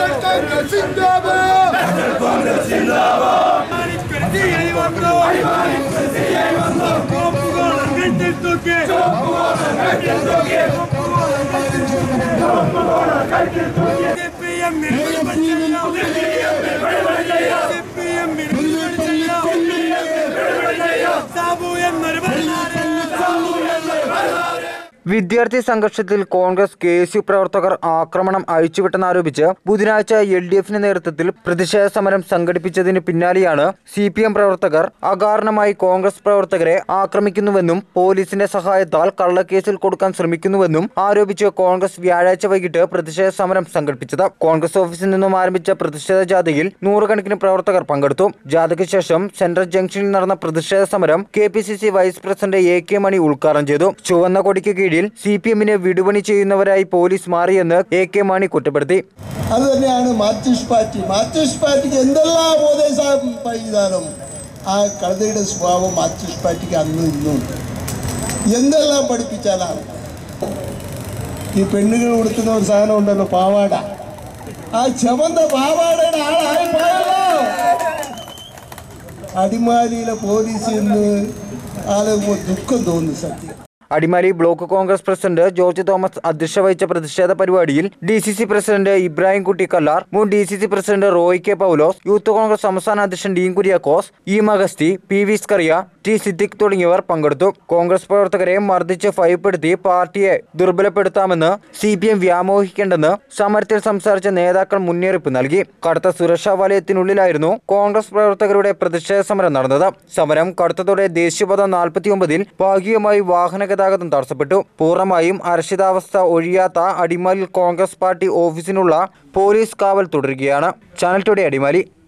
സാബു എന്നൊരു ഭരണാരെ സാബു എന്നൊരു ഭരണാരെ വിദ്യാർത്ഥി സംഘർഷത്തിൽ കോൺഗ്രസ് കെ എസ് യു പ്രവർത്തകർ ആക്രമണം അഴിച്ചുവിട്ടെന്നാരോപിച്ച് ബുധനാഴ്ച എൽ ഡി എഫിന്റെ നേതൃത്വത്തിൽ പ്രതിഷേധ സമരം സംഘടിപ്പിച്ചതിന് പിന്നാലെയാണ് സി പി എം പ്രവർത്തകർ അകാരണമായി കോൺഗ്രസ് പ്രവർത്തകരെ ആക്രമിക്കുന്നുവെന്നും പോലീസിന്റെ സഹായത്താൽ കള്ളക്കേസിൽ കൊടുക്കാൻ ശ്രമിക്കുന്നുവെന്നും ആരോപിച്ച് കോൺഗ്രസ് വ്യാഴാഴ്ച വൈകിട്ട് പ്രതിഷേധ സമരം സംഘടിപ്പിച്ചത് കോൺഗ്രസ് ഓഫീസിൽ നിന്നും ആരംഭിച്ച പ്രതിഷേധ ജാഥയിൽ നൂറുകണക്കിന് പ്രവർത്തകർ പങ്കെടുത്തു ജാഥയ്ക്ക് ശേഷം സെൻട്രൽ ജംഗ്ഷനിൽ നടന്ന പ്രതിഷേധ സമരം K P C C vice president A K Mani ഉദ്ഘാടനം ചെയ്തു ചുവന്ന കൊടിക്ക് കീഴിൽ സി പി എമ്മിനെ വിടുപണി ചെയ്യുന്നവരായി പോലീസ് മാറിയെന്ന് എ കെ മാണി കുറ്റപ്പെടുത്തി അത് തന്നെയാണ് മാർക്സിസ്റ്റ് പാർട്ടി മാർക്സിസ്റ്റ് പാർട്ടിക്ക് എന്തെല്ലാം ഉപദേശം ചെയ്താലും ആ കഴുതയുടെ സ്വഭാവം മാർക്സിസ്റ്റ് പാർട്ടിക്ക് അന്നും ഇന്നും ഉണ്ട് എന്തെല്ലാം പഠിപ്പിച്ചാലാണ് ഈ പെണ്ണുങ്ങൾ കൊടുക്കുന്ന ഒരു സാധനം ഉണ്ടല്ലോ പാവാട ആ ചുവന്ന പാവാടയുടെ ആളായി പോയല്ലോ അടിമാലിയിലെ പോലീസ് എന്ന് ആലോചിക്കുമ്പോൾ ദുഃഖം തോന്നുന്നു സത്യം Adimali block Congress president George Thomas അധ്യക്ഷ വഹിച്ച പ്രതിഷേധ പരിപാടിയിൽ D C C president Ibrahim Kutty Kallar മുൻ D C C president Roy K Paulose youth Congress സംസ്ഥാന അധ്യക്ഷൻ ഡീൻ കുര്യാക്കോസ് ഇ മഗസ്തി P V Scaria T Siddique തുടങ്ങിയവർ പങ്കെടുത്തു കോൺഗ്രസ് പ്രവർത്തകരെ മർദ്ദിച്ച് ഭയപ്പെടുത്തി പാർട്ടിയെ ദുർബലപ്പെടുത്താമെന്ന് സി പി എം വ്യാമോഹിക്കേണ്ടെന്ന് സമരത്തിൽ സംസാരിച്ച നേതാക്കൾ മുന്നറിയിപ്പ് നൽകി കടുത്ത സുരക്ഷാ വലയത്തിനുള്ളിലായിരുന്നു കോൺഗ്രസ് പ്രവർത്തകരുടെ പ്രതിഷേധ സമരം നടന്നത് സമരം കടുത്തതോടെ ദേശീയപാത നാൽപ്പത്തിയൊമ്പതിൽ ഭാഗികമായി വാഹന ഗതാഗതം തടസ്സപ്പെട്ടു പൂർണ്ണമായും അരക്ഷിതാവസ്ഥ ഒഴിയാത്ത അടിമാലിൽ കോൺഗ്രസ് പാർട്ടി ഓഫീസിനുള്ള പോലീസ് കാവൽ തുടരുകയാണ് ചാനൽ ടുഡേ അടിമാലി